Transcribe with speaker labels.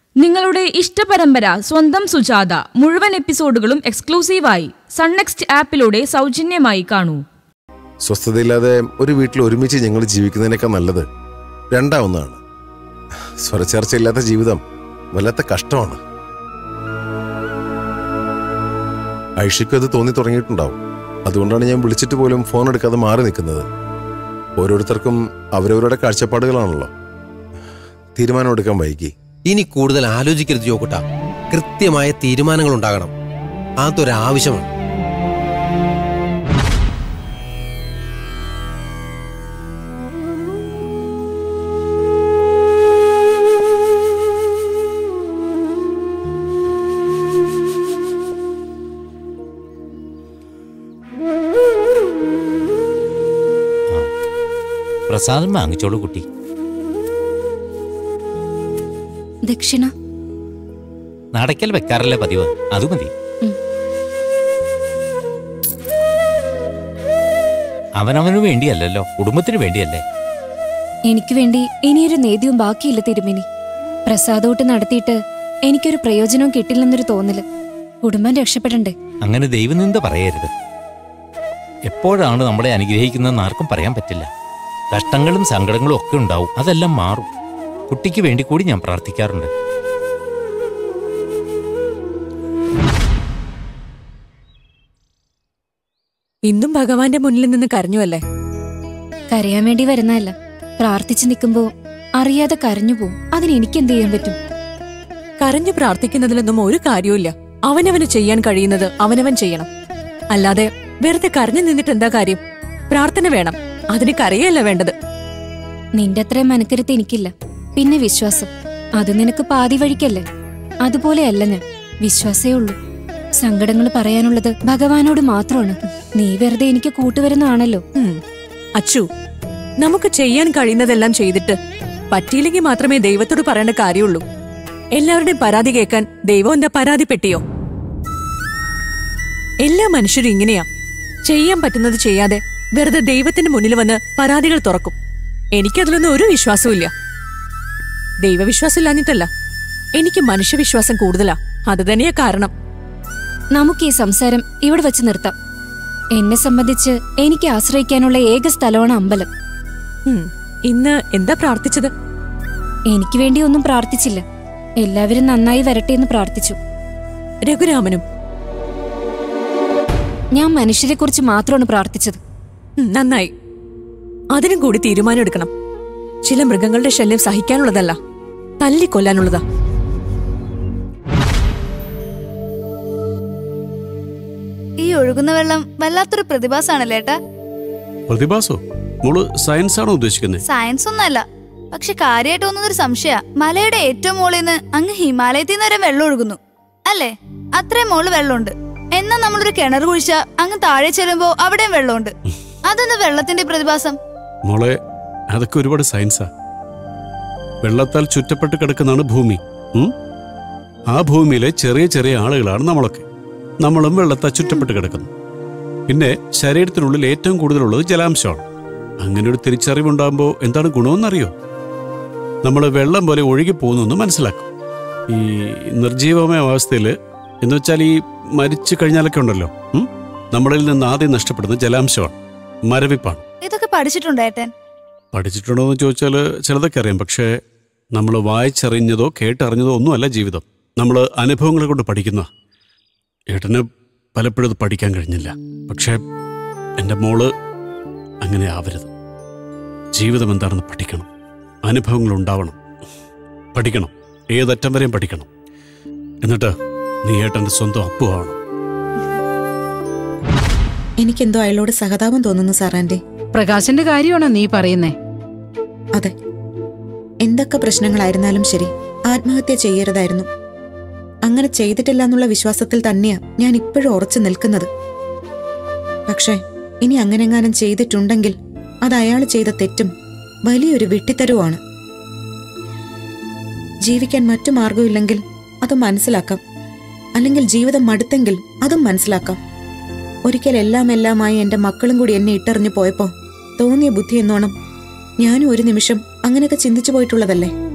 Speaker 1: നിങ്ങളുടെ ഇഷ്ടപരമ്പര സ്വന്തം സുജാത മുഴുവൻ എപ്പിസോഡുകളും എക്സ്ക്ലൂസീവായി സൺനെക്സ്റ്റ് ആപ്പിലൂടെ സൗജന്യമായി കാണൂ
Speaker 2: സ്വസ്ഥതയില്ലാതെ ഒരു വീട്ടിൽ ഒരുമിച്ച് ഞങ്ങൾ ജീവിക്കുന്നതിനേക്കാൾ നല്ലത് രണ്ടാവുന്നതാണ് സ്വരച്ചേർച്ചയില്ലാത്ത ജീവിതം വല്ലാത്ത കഷ്ടമാണ് ഐഷിക്കും അത് തോന്നി തുടങ്ങിയിട്ടുണ്ടാവും അതുകൊണ്ടാണ് ഞാൻ വിളിച്ചിട്ട് പോലും ഫോൺ എടുക്കാതെ മാറി നിൽക്കുന്നത് ഓരോരുത്തർക്കും അവരവരുടെ കാഴ്ചപ്പാടുകളാണല്ലോ തീരുമാനം എടുക്കാൻ വൈകി
Speaker 3: ഇനി കൂടുതൽ ആലോചിക്കരുത് ജോക്കുട്ട കൃത്യമായ തീരുമാനങ്ങൾ ഉണ്ടാകണം അതൊരാവശ്യമാണ്
Speaker 4: പ്രസാദം വാങ്ങിച്ചോളൂ കുട്ടി
Speaker 5: ദക്ഷിണ
Speaker 4: നടക്കൽ വെക്കാറില്ല പതിവ് അത് മതി
Speaker 5: ഉം.
Speaker 4: അവനവന് വേണ്ടിയല്ലല്ലോ കുടുംബത്തിന് വേണ്ടിയല്ലേ
Speaker 5: എനിക്ക് വേണ്ടി ഇനിയൊരു നേദ്യവും ബാക്കിയില്ല തിരുമേനി പ്രസാദോട്ട് നടത്തിയിട്ട് എനിക്കൊരു പ്രയോജനവും കിട്ടില്ലെന്നൊരു തോന്നല് കുടുംബം രക്ഷപ്പെടണ്ടേ
Speaker 4: അങ്ങനെ ദൈവനിന്ദ പറയരുത് എപ്പോഴാണ് നമ്മളെ അനുഗ്രഹിക്കുന്നതെന്ന് ആർക്കും പറയാൻ പറ്റില്ല കഷ്ടങ്ങളും സങ്കടങ്ങളും ഒക്കെ ഉണ്ടാവും അതെല്ലാം മാറും കുട്ടിക്ക് വേണ്ടി കൂടി ഞാൻ പ്രാർത്ഥിക്കാറുണ്ട്
Speaker 6: ഇന്നും ഭഗവാന്റെ മുന്നിൽ നിന്ന് കരഞ്ഞുവല്ലേ
Speaker 5: കരയാൻ വേണ്ടി വരുന്നതല്ല പ്രാർത്ഥിച്ചു നിൽക്കുമ്പോ അറിയാതെ കരഞ്ഞു പോവും അതിന് എനിക്ക് എന്ത് ചെയ്യാൻ പറ്റും
Speaker 6: കരഞ്ഞു പ്രാർത്ഥിക്കുന്നതിലൊന്നും ഒരു കാര്യവുമില്ല അവനവന് ചെയ്യാൻ കഴിയുന്നത് അവനവൻ ചെയ്യണം അല്ലാതെ വെറുതെ കരഞ്ഞു നിന്നിട്ട് എന്താ കാര്യം പ്രാർത്ഥന വേണം അതിന് കരയല്ല വേണ്ടത്
Speaker 5: നിന്റെ അത്രയും മനക്കരുത്ത് എനിക്കില്ല പിന്നെ വിശ്വാസം അത് നിനക്ക് പാതി വഴിക്കല്ലേ അതുപോലെയല്ല ഞാൻ വിശ്വാസേ ഉള്ളൂ സങ്കടങ്ങൾ പറയാനുള്ളത് ഭഗവാനോട് മാത്രമാണ് നീ വെറുതെ എനിക്ക് കൂട്ടുവരുന്നതാണല്ലോ
Speaker 6: ഉം. അച്ചു നമുക്ക് ചെയ്യാൻ കഴിയുന്നതെല്ലാം ചെയ്തിട്ട് പറ്റിയില്ലെങ്കിൽ മാത്രമേ ദൈവത്തോട് പറയേണ്ട കാര്യമുള്ളൂ എല്ലാവരുടെയും പരാതി കേൾക്കാൻ ദൈവം എന്താ പരാതി പെട്ടിയോ എല്ലാ മനുഷ്യരും ഇങ്ങനെയാ ചെയ്യാൻ പറ്റുന്നത് ചെയ്യാതെ വെറുതെ ദൈവത്തിന്റെ മുന്നിൽ വന്ന് പരാതികൾ തുറക്കും എനിക്കതിലൊന്നും ഒരു വിശ്വാസവും ദൈവവിശ്വാസം ഇല്ലാഞ്ഞിട്ടല്ല എനിക്ക് മനുഷ്യവിശ്വാസം കൂടുതലാ അത് തന്നെയാ കാരണം
Speaker 5: നമുക്ക് ഈ സംസാരം ഇവിടെ വെച്ച് നിർത്താം എന്നെ സംബന്ധിച്ച് എനിക്ക് ആശ്രയിക്കാനുള്ള ഏക സ്ഥലമാണ് അമ്പലം
Speaker 6: ഉം. ഇന്ന് എന്താ പ്രാർത്ഥിച്ചത്
Speaker 5: എനിക്ക് വേണ്ടി ഒന്നും പ്രാർത്ഥിച്ചില്ല എല്ലാവരും നന്നായി വരട്ടെ എന്ന് പ്രാർത്ഥിച്ചു
Speaker 6: രഘുരാമനും
Speaker 5: ഞാൻ മനുഷ്യരെക്കുറിച്ച് മാത്രമാണ് പ്രാർത്ഥിച്ചത്
Speaker 6: ഉം, നന്നായി അതിനും കൂടി തീരുമാനം എടുക്കണം ചില മൃഗങ്ങളുടെ ശല്യം സഹിക്കാനുള്ളതല്ല തല്ലിക്കൊല്ലാനുള്ളതാ
Speaker 7: ഈ ഒഴുകുന്ന വെള്ളം വല്ലാത്തൊരു പ്രതിഭാസാണല്ലേ ഏട്ടാ
Speaker 8: പ്രതിഭാസോ മോള് സയൻസ് ആണോ ഉദ്ദേശിക്കുന്നത്
Speaker 7: സയൻസ് ഒന്നല്ല പക്ഷെ കാര്യമായിട്ട് തോന്നുന്നൊരു സംശയ മലയുടെ ഏറ്റവും മുകളിൽ നിന്ന് അങ്ങ് ഹിമാലയത്തിൽ നിന്ന് വരെ വെള്ളം ഒഴുകുന്നു അല്ലേ അത്രയും മുകളിൽ വെള്ളമുണ്ട് എന്നാ നമ്മളൊരു കിണർ കുഴിച്ച അങ്ങ് താഴെ ചെല്ലുമ്പോ അവിടെയും വെള്ളമുണ്ട് അതെന്താ വെള്ളത്തിന്റെ പ്രതിഭാസം
Speaker 8: മോളെ അതൊക്കെ ഒരുപാട് സയൻസാ വെള്ളത്താൽ ചുറ്റപ്പെട്ട് കിടക്കുന്നതാണ് ഭൂമി ഉം? ആ ഭൂമിയിലെ ചെറിയ ചെറിയ ആളുകളാണ് നമ്മളൊക്കെ നമ്മളും വെള്ളത്താൽ ചുറ്റപ്പെട്ട് കിടക്കുന്നു പിന്നെ ശരീരത്തിനുള്ളിൽ ഏറ്റവും കൂടുതലുള്ളത് ജലാംശമാണ് അങ്ങനെ ഒരു തിരിച്ചറിവുണ്ടാകുമ്പോൾ എന്താണ് ഗുണമെന്നറിയോ നമ്മൾ വെള്ളം പോലെ ഒഴുകി പോകുന്നു മനസ്സിലാക്കും ഈ നിർജീവമായ അവസ്ഥയിൽ എന്ന് വെച്ചാൽ ഈ മരിച്ചു കഴിഞ്ഞാലൊക്കെ ഉണ്ടല്ലോ ഉം? നമ്മളിൽ നിന്ന് ആദ്യം നഷ്ടപ്പെടുന്ന ജലാംശമാണ് മരവിപ്പാണ്
Speaker 7: ഇതൊക്കെ പഠിച്ചിട്ടുണ്ടോ ഏട്ടൻ
Speaker 8: പഠിച്ചിട്ടുണ്ടോ എന്ന് ചോദിച്ചാൽ ചിലതൊക്കെ അറിയാം പക്ഷേ നമ്മൾ വായിച്ചറിഞ്ഞതോ കേട്ടറിഞ്ഞതോ ഒന്നുമല്ല ജീവിതം നമ്മൾ അനുഭവങ്ങളെ കൊണ്ട് പഠിക്കുന്ന ഏട്ടന് പലപ്പോഴും അത് പഠിക്കാൻ കഴിഞ്ഞില്ല പക്ഷേ എൻ്റെ മോള് അങ്ങനെ ആവരുത് ജീവിതം എന്താണെന്ന് പഠിക്കണം അനുഭവങ്ങൾ ഉണ്ടാവണം പഠിക്കണം ഏതറ്റം വരെയും പഠിക്കണം എന്നിട്ട് നീ ഏട്ടൻ്റെ സ്വന്തം അപ്പു ആവണം
Speaker 9: എനിക്കെന്തോ അയാളോട് സഹതാപം തോന്നുന്നു സാറാൻറ്റി
Speaker 10: പ്രകാശന്റെ കാര്യമാണോ നീ പറയുന്നേ
Speaker 9: അതെ എന്തൊക്കെ പ്രശ്നങ്ങളായിരുന്നാലും ശരി ആത്മഹത്യ ചെയ്യരുതായിരുന്നു അങ്ങനെ ചെയ്തിട്ടില്ല എന്നുള്ള വിശ്വാസത്തിൽ തന്നെയാ ഞാൻ ഇപ്പോഴും ഉറച്ചു നിൽക്കുന്നത് പക്ഷേ ഇനി അങ്ങനെങ്ങാനും ചെയ്തിട്ടുണ്ടെങ്കിൽ അത് അയാൾ ചെയ്ത തെറ്റും വലിയൊരു വിട്ടിത്തരവുമാണ് ജീവിക്കാൻ മറ്റു മാർഗമില്ലെങ്കിൽ അത് മനസ്സിലാക്കാം അല്ലെങ്കിൽ ജീവിതം മടുത്തെങ്കിൽ അതും മനസ്സിലാക്കാം ഒരിക്കൽ എല്ലാം എല്ലാമായി എന്റെ മക്കളും കൂടി എന്നെ ഇട്ടെറിഞ്ഞു പോയപ്പോ തോന്നിയ ബുദ്ധി എന്നോണം ഞാനും ഒരു നിമിഷം അങ്ങനെയൊക്കെ ചിന്തിച്ചു പോയിട്ടുള്ളതല്ലേ